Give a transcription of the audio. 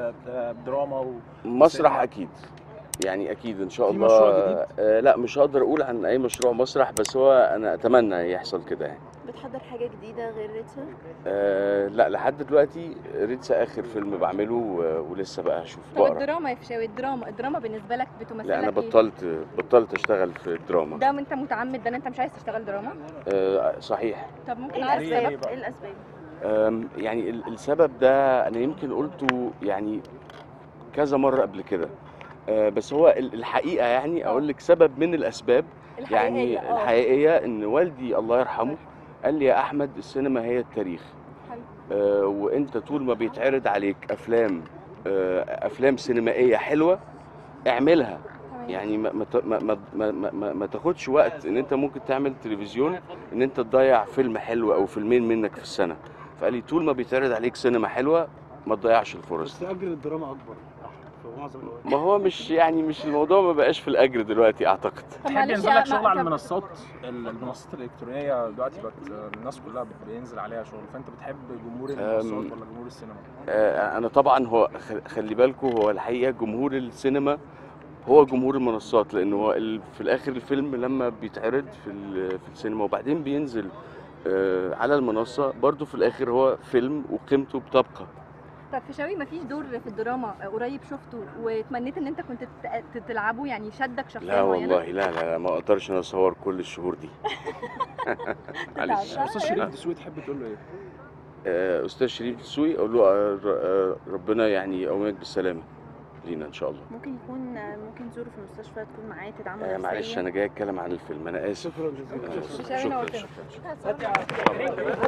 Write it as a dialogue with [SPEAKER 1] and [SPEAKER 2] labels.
[SPEAKER 1] ب- ب- بدراما و...
[SPEAKER 2] مسرح
[SPEAKER 1] سينما.
[SPEAKER 2] اكيد يعني اكيد ان شاء
[SPEAKER 1] في
[SPEAKER 2] الله
[SPEAKER 1] مشروع جديد؟
[SPEAKER 2] آه لا مش هقدر اقول عن اي مشروع مسرح بس هو انا اتمنى يحصل كده يعني
[SPEAKER 3] بتحضر حاجة جديدة غير ريتشا؟
[SPEAKER 2] آه لا لحد دلوقتي ريتسا اخر فيلم بعمله و- ولسه بقى اشوف
[SPEAKER 4] طب
[SPEAKER 2] بقرا
[SPEAKER 4] الدراما يا فيشاوي الدراما الدراما بالنسبه لك بتمثل
[SPEAKER 2] لا انا
[SPEAKER 4] لك إيه؟
[SPEAKER 2] بطلت بطلت اشتغل في الدراما
[SPEAKER 4] ده انت متعمد ده ان انت مش عايز تشتغل دراما
[SPEAKER 2] آه صحيح
[SPEAKER 4] طب ممكن
[SPEAKER 3] ايه
[SPEAKER 4] اعرف
[SPEAKER 1] ليه
[SPEAKER 4] سبب
[SPEAKER 3] الأسباب؟ ايه الأسباب؟
[SPEAKER 2] أم، يعني ال- السبب ده انا يمكن قلته يعني كذا مره قبل كده أه، بس هو ال- الحقيقه يعني اقول لك سبب من الاسباب يعني
[SPEAKER 4] الحقيقيه اه
[SPEAKER 2] الحقيقيه ان والدي الله يرحمه قال لي يا احمد السينما هي التاريخ
[SPEAKER 4] حلو.
[SPEAKER 2] أه، وانت طول ما بيتعرض عليك افلام أه، افلام سينمائيه حلوه اعملها
[SPEAKER 4] تمام.
[SPEAKER 2] يعني ما ما ت- ما ما ما, ما, ما تاخدش وقت ان انت ممكن تعمل تلفزيون ان انت تضيع فيلم حلو او فيلمين منك في السنه فقال لي طول ما بيتعرض عليك سينما حلوه ما تضيعش الفرص
[SPEAKER 5] بس اجر الدراما اكبر في معظم الاوقات
[SPEAKER 2] ما هو مش يعني مش الموضوع ما بقاش في الاجر دلوقتي اعتقد
[SPEAKER 4] طب
[SPEAKER 1] تحب
[SPEAKER 4] معلش
[SPEAKER 1] ينزل
[SPEAKER 4] يا-
[SPEAKER 1] لك شغل
[SPEAKER 4] ما-
[SPEAKER 1] على
[SPEAKER 4] طب-
[SPEAKER 1] المنصات ال- المنصات الالكترونيه دلوقتي بقت الناس كلها بينزل عليها شغل فانت بتحب جمهور المنصات
[SPEAKER 2] أم،
[SPEAKER 1] ولا جمهور السينما؟
[SPEAKER 2] آه، انا طبعا هو خ- خلي بالكم هو الحقيقه جمهور السينما هو جمهور المنصات لان هو ال- في الاخر الفيلم لما بيتعرض في ال- في السينما وبعدين بينزل آه، على المنصه برضو في الاخر هو فيلم وقيمته بتبقى
[SPEAKER 4] طب فيشاوي مفيش دور في الدراما قريب شفته وتمنيت ان انت كنت ت- تلعبه يعني شدك شخصيه
[SPEAKER 2] لا
[SPEAKER 4] معينه
[SPEAKER 2] والله لا لا, لا ما اقدرش انا اصور كل الشهور دي معلش
[SPEAKER 4] لا،
[SPEAKER 1] استاذ شريف دسوقي تحب تقول له ايه؟
[SPEAKER 2] آه، استاذ شريف دسوقي اقول له آه، ر- آه، ربنا يعني يقومك بالسلامه لينا ان شاء الله
[SPEAKER 3] ممكن يكون ممكن تزوره في المستشفى تكون معاه تدعمه
[SPEAKER 2] آه،
[SPEAKER 3] نفسيا
[SPEAKER 2] معلش انا جاي اتكلم عن الفيلم انا اسف
[SPEAKER 5] شكرا جزيلا
[SPEAKER 2] آه،
[SPEAKER 4] مش أنا
[SPEAKER 2] شكرا
[SPEAKER 4] قلت.
[SPEAKER 2] شكرا